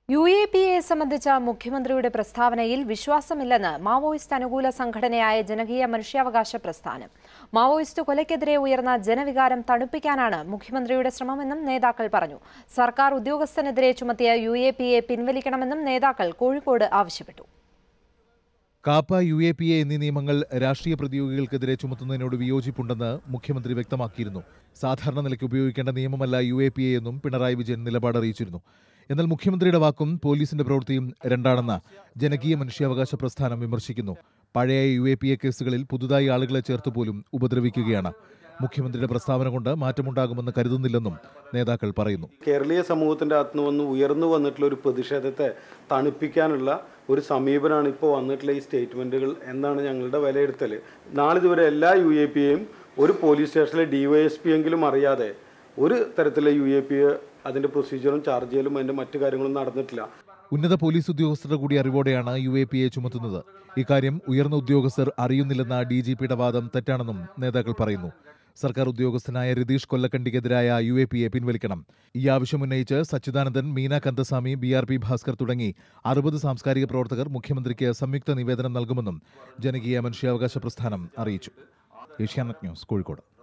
U A P A സംബന്ധിച്ച മുഖ്യമന്ത്രിയുടെ പ്രസ്താവനയിൽ വിശ്വാസമില്ലെന്ന് മാവോയിസ്റ്റ് അനുകൂല സംഘടനയായ ജനകീയ മനുഷ്യാവകാശ പ്രസ്ഥാനം മാവോയിസ്റ്റ് കൊലയ്ക്കെതിരെ ഉയർന്ന ജനവികാരം തണുപ്പിക്കാനാണ് മുഖ്യമന്ത്രിയുടെ ശ്രമമെന്നും നേതാക്കൾ പറഞ്ഞു സർക്കാർ ഉദ്യോഗസ്ഥനെതിരെ ചുമത്തിയ യു എ പി എ പിൻവലിക്കണമെന്നും നേതാക്കൾ കോഴിക്കോട് ആവശ്യപ്പെട്ടു KAAPA U A P A എന്നീ നിയമങ്ങൾ രാഷ്ട്രീയ പ്രതിയോഗികൾക്കെതിരെ ചുമത്തുന്നതിനോട് വിയോജിപ്പുണ്ടെന്ന് മുഖ്യമന്ത്രി വ്യക്തമാക്കിയിരുന്നു സാധാരണ നിലയ്ക്ക് ഉപയോഗിക്കേണ്ട നിയമമല്ല യു എ പി എ എന്നും പിണറായി വിജയൻ നിലപാട് അറിയിച്ചിരുന്നു എന്നാൽ മുഖ്യമന്ത്രിയുടെ വാക്കും പോലീസിന്റെ പ്രവൃത്തിയും രണ്ടാണെന്ന് ജനകീയ മനുഷ്യാവകാശ പ്രസ്ഥാനം വിമർശിക്കുന്നു പഴയ യു എ പി എ കേസുകളിൽ പുതുതായി ആളുകളെ ചേർത്ത് പോലും ഉപദ്രവിക്കുകയാണ് മുഖ്യമന്ത്രിയുടെ പ്രസ്താവന കൊണ്ട് മാറ്റമുണ്ടാകുമെന്ന് കരുതുന്നില്ലെന്നും നേതാക്കൾ പറയുന്നു കേരളീയ സമൂഹത്തിൻ്റെ അകത്തുനിന്ന് വന്ന് ഉയർന്നു വന്നിട്ടുള്ള ഒരു പ്രതിഷേധത്തെ തണുപ്പിക്കാനുള്ള ഒരു സമീപനമാണ് ഇപ്പോൾ വന്നിട്ടുള്ള ഈ സ്റ്റേറ്റ്മെൻറ്റുകൾ എന്നാണ് ഞങ്ങളുടെ വിലയിരുത്തൽ നാളിതുവരെ എല്ലാ യു എ പിയെയും ഒരു പോലീസ് സ്റ്റേഷനിലെ ഡി വൈ എസ് പി എങ്കിലും അറിയാതെ ഒരു തരത്തിലെ യു എ പി അതിൻ്റെ പ്രൊസീജിയറും ചാർജ് ചെയ്യലും അതിൻ്റെ മറ്റു കാര്യങ്ങളും നടന്നിട്ടില്ല ഉന്നത പോലീസ് ഉദ്യോഗസ്ഥരുടെ കൂടി അറിവോടെയാണ് യു എ പി എ ചുമത്തുന്നത് ഇക്കാര്യം ഉയർന്ന ഉദ്യോഗസ്ഥർ അറിയുന്നില്ലെന്ന ഡി ജി പിയുടെ വാദം തെറ്റാണെന്നും നേതാക്കൾ പറയുന്നു സർക്കാർ ഉദ്യോഗസ്ഥനായ രതീഷ് കൊല്ലക്കണ്ടിക്കെതിരായ യു എ പി എ പിൻവലിക്കണം ഈ ആവശ്യം ഉന്നയിച്ച് Sachidanandan Meena Kandasamy B R P Bhaskar തുടങ്ങി അറുപത് സാംസ്കാരിക പ്രവർത്തകർ മുഖ്യമന്ത്രിക്ക് സംയുക്ത നിവേദനം നൽകുമെന്നും ജനകീയ മനുഷ്യാവകാശ പ്രസ്ഥാനം അറിയിച്ചു ഏഷ്യാനെറ്റ് ന്യൂസ് കോഴിക്കോട്